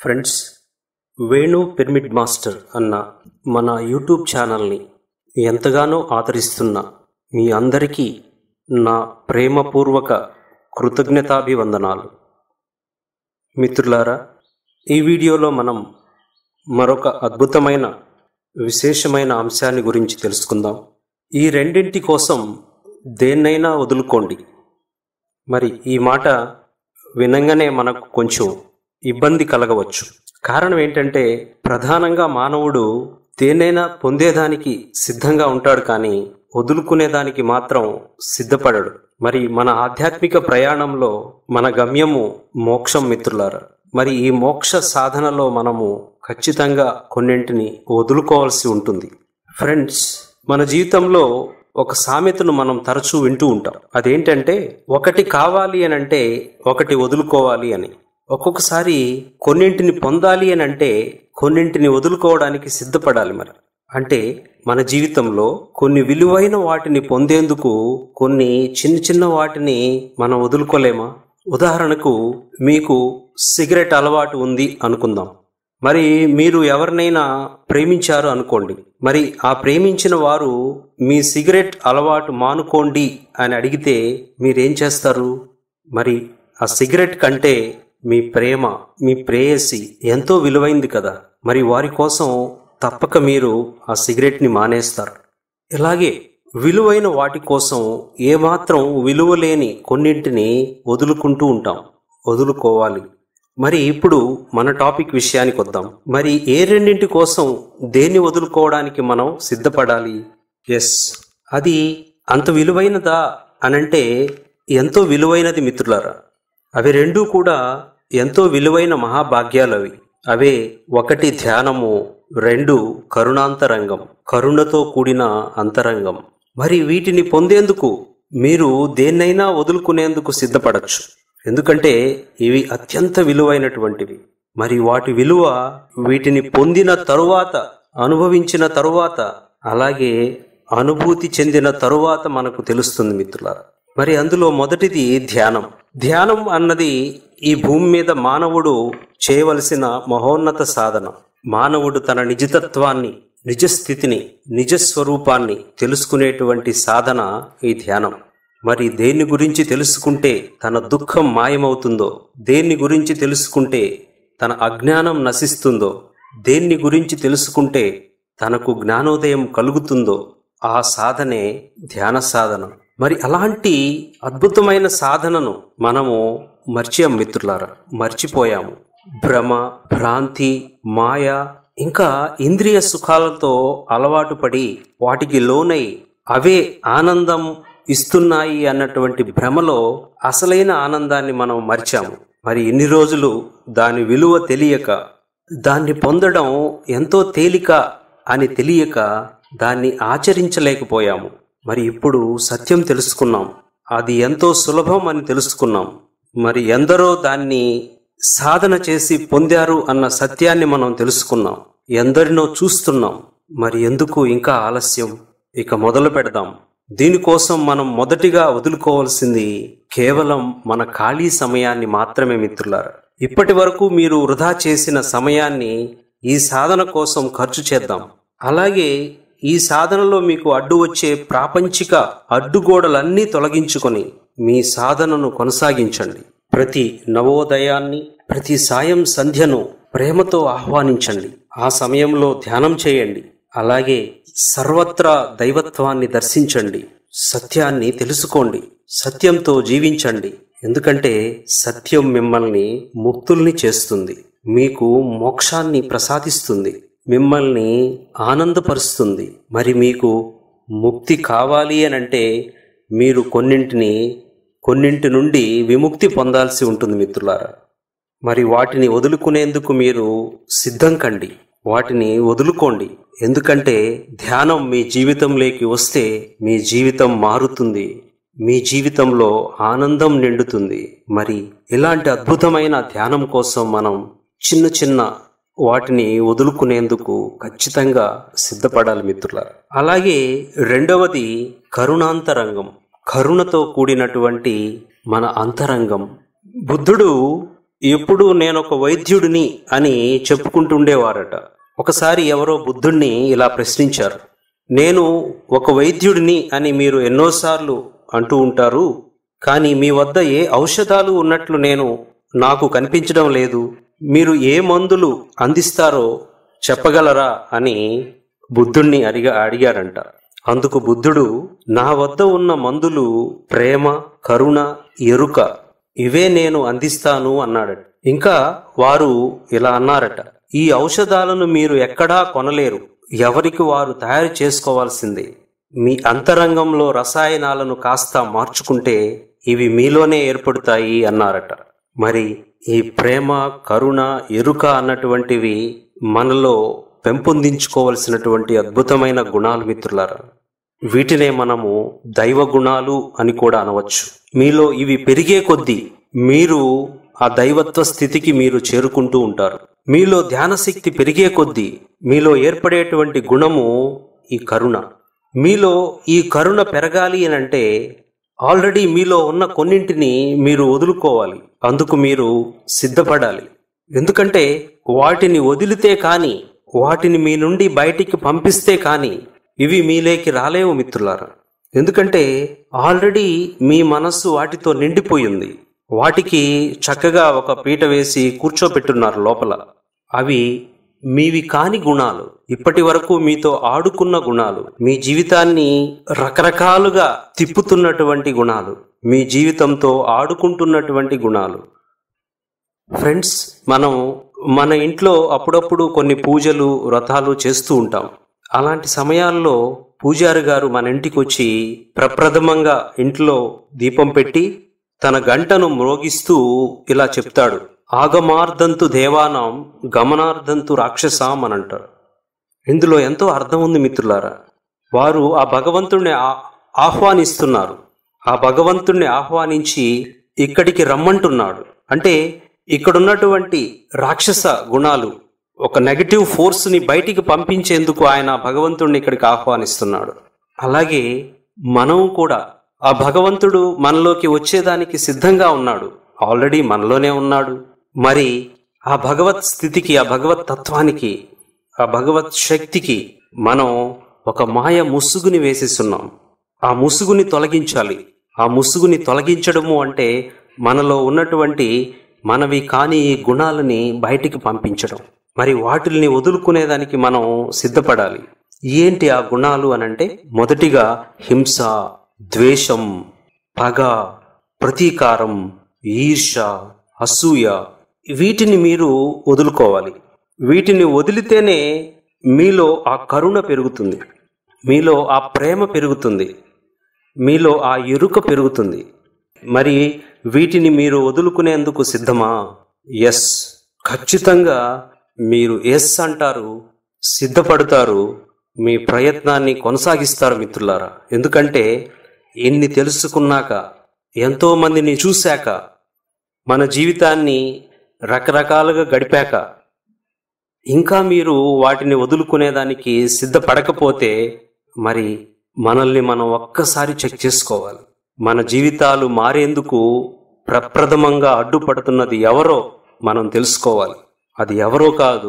friends Venu pyramid master అన్న మన YouTube ఛానల్ని ఎంతగానో ఆదరిస్తున్న మీ అందరికీ నా ప్రేమపూర్వక కృతజ్ఞతాభివందనాలు మిత్రులారా ఈ వీడియోలో మనం మరొక అద్భుతమైన విశేషమైన అంశాన్ని గురించి తెలుసుకుందాం ఈ రెండింటి కోసం దేన్నైనా వదులుకోండి మరి ఈ మాట వినంగానే మనకు కొంచెం ఇబ్బంది కలగవచ్చు కారణం ఏంటంటే ప్రధానంగా మానవుడు దేనైనా పొందేదానికి సిద్ధంగా ఉంటాడు కానీ వదులుకునేదానికి మాత్రం సిద్ధపడడు మరి మన ఆధ్యాత్మిక ప్రయాణంలో మన గమ్యము మోక్షం మిత్రులారా మరి ఈ మోక్ష సాధనలో మనము ఖచ్చితంగా కొన్నింటిని వదులుకోవాల్సి ఉంటుంది ఫ్రెండ్స్ మన జీవితంలో ఒక సామెతను మనం తరచూ వింటూ ఉంటాం అదేంటంటే ఒకటి కావాలి అని అంటే ఒకటి వదులుకోవాలి అని ఒక్కొక్కసారి కొన్నింటిని పొందాలి అని అంటే కొన్నింటిని వదులుకోవడానికి సిద్ధపడాలి మరి అంటే మన జీవితంలో కొన్ని విలువైన వాటిని పొందేందుకు కొన్ని చిన్న చిన్న వాటిని మనం వదులుకోలేమా ఉదాహరణకు మీకు సిగరెట్ అలవాటు ఉంది అనుకుందాం మరి మీరు ఎవరినైనా ప్రేమించారు అనుకోండి మరి ఆ ప్రేమించిన వారు మీ సిగరెట్ అలవాటు మానుకోండి అని అడిగితే మీరేం చేస్తారు మరి ఆ సిగరెట్ కంటే మీ ప్రేమ మీ ప్రేయసి ఎంతో విలువైంది కదా మరి వారి కోసం తప్పక మీరు ఆ సిగరెట్ని మానేస్తారు ఇలాగే విలువైన వాటి కోసం ఏమాత్రం విలువలేని కొన్నింటిని వదులుకుంటూ ఉంటాం వదులుకోవాలి మరి ఇప్పుడు మన టాపిక్ విషయానికి వద్దాం మరి ఏ రెండింటి కోసం దేన్ని వదులుకోవడానికి మనం సిద్ధపడాలి ఎస్ అది అంత విలువైనదా అనంటే ఎంతో విలువైనది మిత్రులారా అవి రెండూ కూడా ఎంతో విలువైన మహాభాగ్యాలు అవి అవే ఒకటి ధ్యానము రెండు కరుణాంతరంగం కరుణతో కూడిన అంతరంగం మరి వీటిని పొందేందుకు మీరు దేన్నైనా వదులుకునేందుకు సిద్ధపడచ్చు ఎందుకంటే ఇవి అత్యంత విలువైనటువంటివి మరి వాటి విలువ వీటిని పొందిన తరువాత అనుభవించిన తరువాత అలాగే అనుభూతి చెందిన తరువాత మనకు తెలుస్తుంది మిత్రులారా మరి అందులో మొదటిది ధ్యానం ధ్యానం అన్నది ఈ భూమి మీద మానవుడు చేయవలసిన మహోన్నత సాధన మానవుడు తన నిజతత్వాన్ని నిజస్థితిని నిజస్వరూపాన్ని తెలుసుకునేటువంటి సాధన ఈ ధ్యానం మరి దేన్ని గురించి తెలుసుకుంటే తన దుఃఖం మాయమవుతుందో దేన్ని గురించి తెలుసుకుంటే తన అజ్ఞానం నశిస్తుందో దేన్ని గురించి తెలుసుకుంటే తనకు జ్ఞానోదయం కలుగుతుందో ఆ సాధనే ధ్యాన సాధన మరి అలాంటి అద్భుతమైన సాధనను మనము మర్చాం మిత్రులారా మర్చిపోయాము భ్రమ భ్రాంతి మాయ ఇంకా ఇంద్రియ సుఖాలతో అలవాటు పడి వాటికి లోనై అవే ఆనందం ఇస్తున్నాయి అన్నటువంటి భ్రమలో అసలైన ఆనందాన్ని మనం మర్చాము మరి ఇన్ని రోజులు దాని విలువ తెలియక దాన్ని పొందడం ఎంతో తేలిక అని తెలియక దాన్ని ఆచరించలేకపోయాము మరి ఇప్పుడు సత్యం తెలుసుకున్నాం అది ఎంతో సులభం అని తెలుసుకున్నాం మరి ఎందరో దాన్ని సాధన చేసి పొందారు అన్న సత్యాన్ని మనం తెలుసుకున్నాం ఎందరినో చూస్తున్నాం మరి ఎందుకు ఇంకా ఆలస్యం ఇక మొదలు పెడదాం దీనికోసం మనం మొదటిగా వదులుకోవాల్సింది కేవలం మన ఖాళీ సమయాన్ని మాత్రమే మిత్రులారా ఇప్పటి వరకు మీరు వృధా చేసిన సమయాన్ని ఈ సాధన కోసం ఖర్చు చేద్దాం అలాగే ఈ సాధనలో మీకు అడ్డు వచ్చే ప్రాపంచిక అడ్డుగోడలన్నీ తొలగించుకొని మీ సాధనను కొనసాగించండి ప్రతి నవోదయాన్ని ప్రతి సాయం సంధ్యను ప్రేమతో ఆహ్వానించండి ఆ సమయంలో ధ్యానం చేయండి అలాగే సర్వత్రా దైవత్వాన్ని దర్శించండి సత్యాన్ని తెలుసుకోండి సత్యంతో జీవించండి ఎందుకంటే సత్యం మిమ్మల్ని ముక్తుల్ని చేస్తుంది మీకు మోక్షాన్ని ప్రసాదిస్తుంది మిమ్మల్ని ఆనందపరుస్తుంది మరి మీకు ముక్తి కావాలి అని అంటే మీరు కొన్నింటిని కొన్నింటి నుండి విముక్తి పొందాల్సి ఉంటుంది మిత్రులారా మరి వాటిని వదులుకునేందుకు మీరు సిద్ధం కండి వాటిని వదులుకోండి ఎందుకంటే ధ్యానం మీ జీవితంలోకి వస్తే మీ జీవితం మారుతుంది మీ జీవితంలో ఆనందం నిండుతుంది మరి ఇలాంటి అద్భుతమైన ధ్యానం కోసం మనం చిన్న చిన్న వాటిని వదులుకునేందుకు ఖచ్చితంగా సిద్ధపడాలి మిత్రుల అలాగే రెండవది కరుణాంతరంగం కరుణతో కూడినటువంటి మన అంతరంగం బుద్ధుడు ఎప్పుడు నేను ఒక వైద్యుడిని అని చెప్పుకుంటుండేవారట ఒకసారి ఎవరో బుద్ధుణ్ణి ఇలా ప్రశ్నించారు నేను ఒక వైద్యుడిని అని మీరు ఎన్నోసార్లు అంటూ ఉంటారు కానీ మీ వద్ద ఏ ఔషధాలు ఉన్నట్లు నేను నాకు కనిపించడం లేదు మీరు ఏ మందులు అందిస్తారో చెప్పగలరా అని బుద్ధుణ్ణి అడిగా అడిగారంట అందుకు బుద్ధుడు నా వద్ద ఉన్న మందులు ప్రేమ కరుణ ఎరుక ఇవే నేను అందిస్తాను అన్నాడట ఇంకా వారు ఇలా అన్నారట ఈ ఔషధాలను మీరు ఎక్కడా కొనలేరు ఎవరికి వారు తయారు చేసుకోవాల్సిందే మీ అంతరంగంలో రసాయనాలను కాస్త మార్చుకుంటే ఇవి మీలోనే ఏర్పడతాయి అన్నారట మరి ఈ ప్రేమ కరుణ ఎరుక అన్నటువంటివి మనలో పెంపొందించుకోవలసినటువంటి అద్భుతమైన గుణాలు మిత్రులారా వీటినే మనము దైవ గుణాలు అని కూడా అనవచ్చు మీలో ఇవి పెరిగే కొద్దీ మీరు ఆ దైవత్వ స్థితికి మీరు చేరుకుంటూ ఉంటారు మీలో ధ్యానశక్తి పెరిగే కొద్దీ మీలో ఏర్పడేటువంటి గుణము ఈ కరుణ మీలో ఈ కరుణ పెరగాలి అని అంటే ఆల్రెడీ మీలో ఉన్న కొన్నింటిని మీరు వదులుకోవాలి అందుకు మీరు సిద్ధపడాలి ఎందుకంటే వాటిని వదిలితే కాని వాటిని మీ నుండి బయటికి పంపిస్తే కాని ఇవి మీలేకి రాలేవు మిత్రులారా ఎందుకంటే ఆల్రెడీ మీ మనస్సు వాటితో నిండిపోయింది వాటికి చక్కగా ఒక పీట వేసి కూర్చోపెట్టున్నారు లోపల అవి మీవి కాని గుణాలు ఇప్పటి వరకు మీతో ఆడుకున్న గుణాలు మీ జీవితాన్ని రకరకాలుగా తిప్పుతున్నటువంటి గుణాలు మీ జీవితంతో ఆడుకుంటున్నటువంటి గుణాలు ఫ్రెండ్స్ మనం మన ఇంట్లో అప్పుడప్పుడు కొన్ని పూజలు వ్రతాలు చేస్తూ ఉంటాం అలాంటి సమయాల్లో పూజారి గారు మన ఇంటికి వచ్చి ప్రప్రథమంగా ఇంట్లో దీపం పెట్టి తన గంటను మ్రోగిస్తూ ఇలా చెప్తాడు ఆగమార్ధంతు దేవానాం గమనార్ధంతు రాక్షసాం అని అంటారు ఇందులో ఎంతో అర్థం ఉంది మిత్రులారా వారు ఆ భగవంతుణ్ణి ఆ- ఆహ్వానిస్తున్నారు ఆ భగవంతుణ్ణి ఆహ్వానించి ఇక్కడికి రమ్మంటున్నాడు అంటే ఇక్కడున్నటువంటి రాక్షస గుణాలు ఒక నెగటివ్ ఫోర్స్ ని బయటికి పంపించేందుకు ఆయన భగవంతుణ్ణి ఇక్కడికి ఆహ్వానిస్తున్నాడు అలాగే మనం కూడా ఆ భగవంతుడు మనలోకి వచ్చేదానికి సిద్ధంగా ఉన్నాడు ఆల్రెడీ మనలోనే ఉన్నాడు మరి ఆ భగవత్ స్థితికి ఆ భగవత్ తత్వానికి ఆ భగవత్ శక్తికి మనం ఒక మాయ ముసుగుని వేసేస్తున్నాం ఆ ముసుగుని తొలగించాలి ఆ ముసుగుని తొలగించడము అంటే మనలో ఉన్నటువంటి మనవి కాని ఈ గుణాలని బయటికి పంపించడం మరి వాటిల్ని వదులుకునేదానికి మనం సిద్ధపడాలి ఏంటి ఆ గుణాలు అనంటే మొదటిగా హింస ద్వేషం పగ ప్రతీకారం ఈర్ష అసూయ వీటిని మీరు వదులుకోవాలి వీటిని వదిలితేనే మీలో ఆ కరుణ పెరుగుతుంది మీలో ఆ ప్రేమ పెరుగుతుంది మీలో ఆ ఎరుక పెరుగుతుంది మరి వీటిని మీరు వదులుకునేందుకు సిద్ధమా ఎస్ ఖచ్చితంగా మీరు ఎస్ అంటారు సిద్ధపడతారు మీ ప్రయత్నాన్ని కొనసాగిస్తారు మిత్రులారా ఎందుకంటే ఎన్ని తెలుసుకున్నాక ఎంతో మందిని చూశాక మన జీవితాన్ని రకరకాలుగా గడిపాక ఇంకా మీరు వాటిని వదులుకునేదానికి సిద్ధపడకపోతే మరి మనల్ని మనం ఒక్కసారి చెక్ చేసుకోవాలి మన జీవితాలు మారేందుకు ప్రప్రథమంగా అడ్డుపడుతున్నది ఎవరో మనం తెలుసుకోవాలి అది ఎవరో కాదు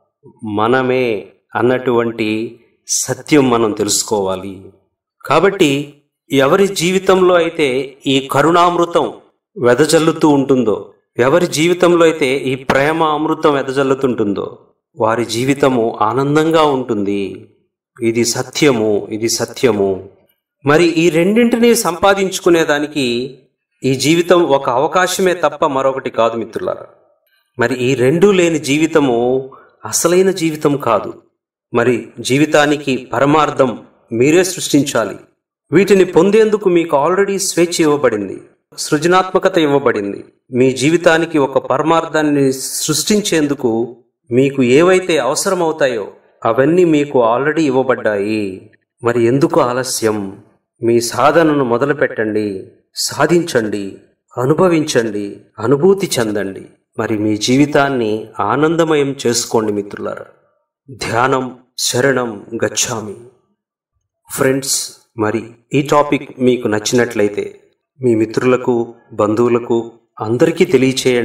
మనమే అన్నటువంటి సత్యం మనం తెలుసుకోవాలి కాబట్టి ఎవరి జీవితంలో అయితే ఈ కరుణామృతం వెదజల్లుతూ ఉంటుందో ఎవరి జీవితంలో అయితే ఈ ప్రేమ అమృతం వెదజల్లుతుంటుందో వారి జీవితము ఆనందంగా ఉంటుంది ఇది సత్యము ఇది సత్యము మరి ఈ రెండింటినీ సంపాదించుకునేదానికి ఈ జీవితం ఒక అవకాశమే తప్ప మరొకటి కాదు మిత్రులారా మరి ఈ రెండూ లేని జీవితము అసలైన జీవితం కాదు మరి జీవితానికి పరమార్థం మీరే సృష్టించాలి వీటిని పొందేందుకు మీకు ఆల్రెడీ స్వేచ్ఛ ఇవ్వబడింది సృజనాత్మకత ఇవ్వబడింది మీ జీవితానికి ఒక పరమార్థాన్ని సృష్టించేందుకు మీకు ఏవైతే అవసరమవుతాయో అవన్నీ మీకు ఆల్రెడీ ఇవ్వబడ్డాయి మరి ఎందుకు ఆలస్యం మీ సాధనను మొదలుపెట్టండి సాధించండి అనుభవించండి అనుభూతి చెందండి మరి మీ జీవితాన్ని ఆనందమయం చేసుకోండి మిత్రులారా ధ్యానం శరణం గచ్చామి ఫ్రెండ్స్ మరి ఈ టాపిక్ మీకు నచ్చినట్లయితే మీ మిత్రులకు బంధువులకు అందరికీ తెలియచేయండి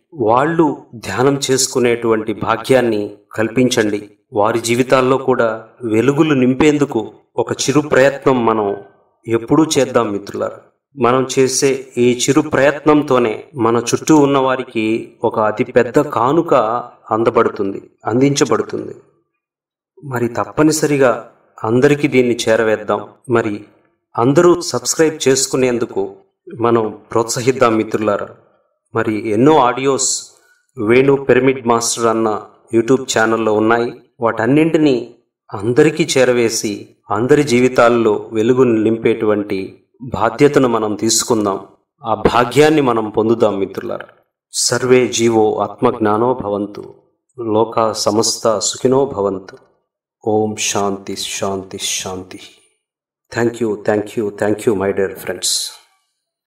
వాళ్ళు ధ్యానం చేసుకునేటువంటి భాగ్యాన్ని కల్పించండి వారి జీవితాల్లో కూడా వెలుగులు నింపేందుకు ఒక చిరు ప్రయత్నం మనం ఎప్పుడూ చేద్దాం మిత్రులారా మనం చేసే ఈ చిరు ప్రయత్నంతోనే మన చుట్టూ ఉన్న వారికి ఒక అతి పెద్ద కానుక అందబడుతుంది అందించబడుతుంది మరి తప్పనిసరిగా అందరికీ దీన్ని చేరవేద్దాం మరి అందరూ సబ్స్క్రైబ్ చేసుకునేందుకు మనం ప్రోత్సహిద్దాం మిత్రులారా మరి ఎన్నో ఆడియోస్ వేణు పిరమిడ్ మాస్టర్ అన్న యూట్యూబ్ ఛానల్లో ఉన్నాయి వాటన్నింటినీ అందరికీ చేరవేసి అందరి జీవితాల్లో వెలుగును నింపేటువంటి బాధ్యతను మనం తీసుకుందాం ఆ భాగ్యాన్ని మనం పొందుదాం మిత్రులారా సర్వే జీవో ఆత్మజ్ఞానో భవంతు లోక సమస్త సుఖినో భవంతు ఓం శాంతి శాంతి శాంతి thank you thank you thank you my dear friends